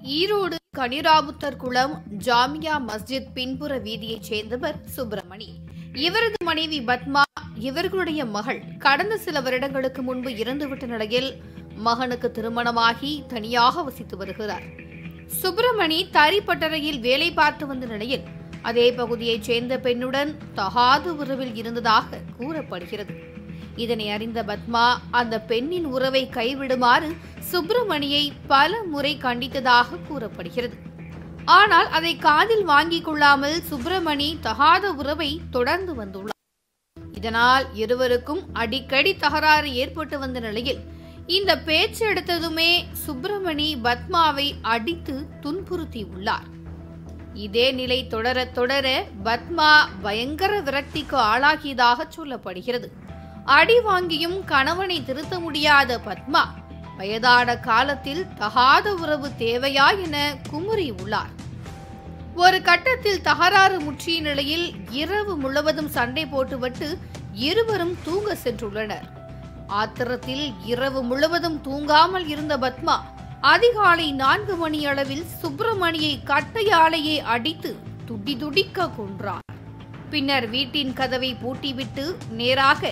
ஈரோடு கனிராபுத்தர் குளம் ஜாமியா மஸ்ஜித் பின்புற வீதியைச் சேர்ந்தவர் சுப்பிரமணி இவரது மனைவி பத்மா இவர்களுடைய மகள் கடந்த சில வருடங்களுக்கு முன்பு இறந்துவிட்ட நிலையில் மகனுக்கு திருமணமாகி தனியாக வசித்து வருகிறார் சுப்பிரமணி தறிப்பட்டறையில் வேலை பார்த்து வந்த நிலையில் அதே பகுதியைச் சேர்ந்த பெண்ணுடன் தகாத உறவில் இருந்ததாக கூறப்படுகிறது இதனை அறிந்த பத்மா அந்த பெண்ணின் உறவை கைவிடுமாறு சுப்பிரமணியை பல முறை கண்டித்ததாக கூறப்படுகிறது ஆனால் அதை காதில் வாங்கிக் கொள்ளாமல் சுப்பிரமணி தகாத உறவை தொடர்ந்து வந்துள்ளார் இதனால் இருவருக்கும் அடிக்கடி தகராறு ஏற்பட்டு வந்த நிலையில் இந்த பேச்சு எடுத்ததுமே சுப்பிரமணி பத்மாவை அடித்து துன்புறுத்தி உள்ளார் இதே நிலை தொடர தொடர பத்மா பயங்கர விரக்திக்கு ஆளாகியதாக சொல்லப்படுகிறது அடி வாங்கியும் கணவனை திருத்த முடியாத பத்மா வயதான காலத்தில் தகாத உறவு தேவையா என குமுறி உள்ளார் ஒரு கட்டத்தில் தகராறு முற்றிய நிலையில் இரவு முழுவதும் சண்டை போட்டுவிட்டு இருவரும் தூங்க சென்றுள்ளனர் ஆத்திரத்தில் இரவு முழுவதும் தூங்காமல் இருந்த பத்மா அதிகாலை நான்கு மணி அளவில் சுப்பிரமணியை கட்டையாலேயே அடித்து துடி துடிக்க கொன்றார் பின்னர் வீட்டின் கதவை பூட்டிவிட்டு நேராக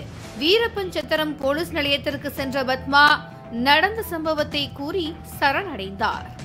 வீரப்பஞ்சத்திரம் போலீஸ் நிலையத்திற்கு சென்ற பத்மா நடந்த சம்பவத்தை கூறி சரணடைந்தார்